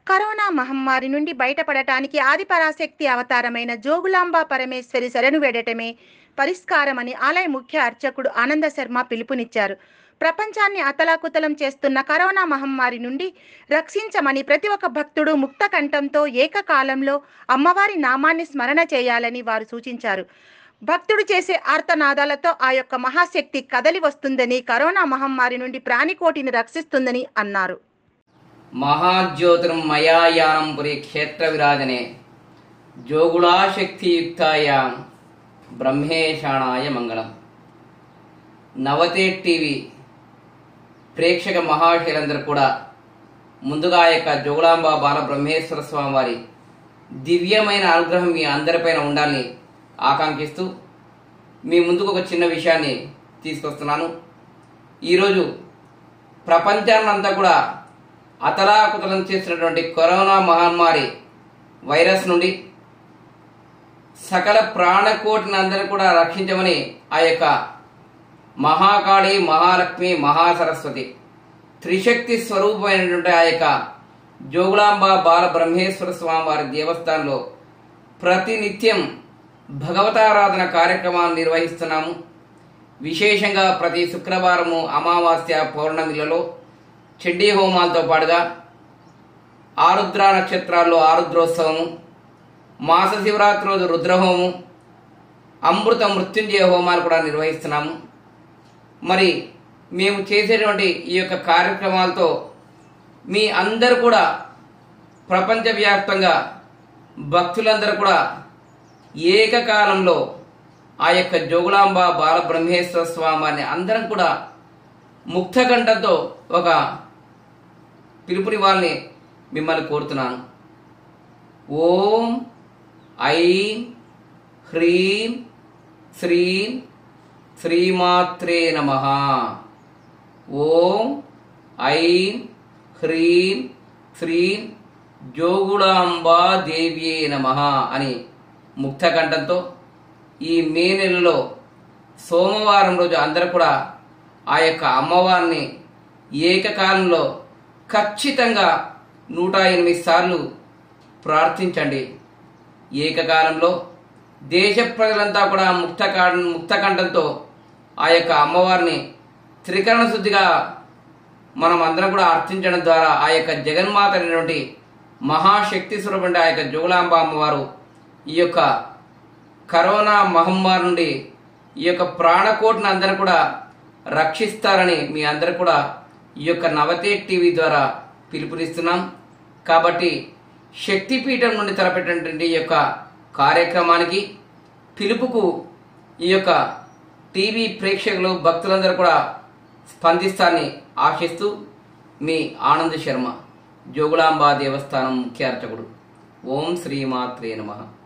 corona మహమ్మారి నుండి బయటపడటానికి ఆదిపరాశక్తి అవతారమైన జోగులాంబ పరమేశ్వరి శరణు వేడటమే పరిష్కారమని ఆలయ ముఖ్య అర్చకుడు ఆనంద శర్మ పిలుపునిచ్చారు ప్రపంచాన్ని అతలాకుతలం చేస్తున్న కరోనా మహమ్మారి నుండి రక్షించమని ప్రతి ఒక్క భక్తుడు ముక్త కంఠంతో ఏకకాలంలో అమ్మవారి నామాన్ని స్మరణ చేయాలని వారు సూచించారు భక్తుడు చేసే ఆర్తనాదాలతో ఆ యొక్క మహాశక్తి కదలి వస్తుందని కరోనా మహమ్మారి నుండి ప్రాణికోటిని రక్షిస్తుందని అన్నారు మహాజ్యోతిర్మయాయానం పురి క్షేత్ర విరాజనే జోగుళాశక్తియుక్తాయాం బ్రహ్మేశాణాయ మంగళం నవతే టీవీ ప్రేక్షక మహాశీలందరూ కూడా ముందుగా ఆ యొక్క జోగులాంబ బాల బ్రహ్మేశ్వర స్వామి వారి దివ్యమైన అనుగ్రహం మీ అందరిపైన ఉండాలని ఆకాంక్షిస్తూ మీ ముందుకు ఒక చిన్న విషయాన్ని తీసుకొస్తున్నాను ఈరోజు ప్రపంచాన్నంతా కూడా అతలాకుతలం చేసినటువంటి కరోనా మహమ్మారి వైరస్ నుండి సకల ప్రాణకోటిని అందరినీ కూడా రక్షించమని ఆ యొక్క మహాకాళి మహాలక్ష్మి మహాసరస్వతి త్రిశక్తి స్వరూపమైనటువంటి ఆ యొక్క జోగులాంబ బాల బ్రహ్మేశ్వర స్వామి వారి దేవస్థానంలో ప్రతినిత్యం భగవతారాధన కార్యక్రమాలు నిర్వహిస్తున్నాము విశేషంగా ప్రతి శుక్రవారము అమావాస్య పౌర్ణమిలలో చండీ హోమాలతో పాటుగా ఆరుద్ర నక్షత్రాల్లో ఆరుద్రోత్సవము మాస శివరాత్రి రోజు రుద్రహోము అమృత మృత్యుంజయ హోమాలు కూడా నిర్వహిస్తున్నాము మరి మేము చేసేటువంటి ఈ యొక్క కార్యక్రమాలతో మీ అందరు కూడా ప్రపంచవ్యాప్తంగా భక్తులందరూ కూడా ఏకకాలంలో ఆ యొక్క జోగులాంబ బాలబ్రహ్మేశ్వర స్వామిని అందరం కూడా ముక్తకంఠంతో ఒక పిలుపుని వాళ్ళని మిమ్మల్ని కోరుతున్నాను ఓం ఐం హ్రీం శ్రీం శ్రీమాత్రే నమ ఓం ఐం హ్రీం శ్రీం జోగులాంబా దేవ్యే నమ అని ముక్తకంఠంతో ఈ మే నెలలో సోమవారం రోజు అందరూ కూడా ఆ యొక్క అమ్మవారిని ఏకకాలంలో ఖచ్చితంగా నూట ఎనిమిది సార్లు ప్రార్థించండి ఏకకాలంలో దేశ ప్రజలంతా కూడా ముక్త ముక్తకంఠంతో ఆ యొక్క అమ్మవారిని త్రికరణ శుద్ధిగా మనం అందరం కూడా అర్థించడం ద్వారా ఆ యొక్క జగన్మాత అనేటువంటి మహాశక్తి స్వరూపంటే ఆ యొక్క జోగులాంబ అమ్మవారు ఈ యొక్క కరోనా మహమ్మారి నుండి ఈ యొక్క ప్రాణకోటిని అందరూ కూడా రక్షిస్తారని మీ అందరూ కూడా ఈ యొక్క నవతే టీవీ ద్వారా పిలుపునిస్తున్నాం కాబట్టి శక్తిపీఠం నుండి తలపెట్టినటువంటి ఈ యొక్క కార్యక్రమానికి పిలుపుకు ఈ యొక్క టీవీ ప్రేక్షకులు భక్తులందరూ కూడా స్పందిస్తారని ఆశిస్తూ మీ ఆనంద్ శర్మ జోగులాంబా దేవస్థానం ముఖ్య అర్చకుడు ఓం శ్రీమాత్రే నమః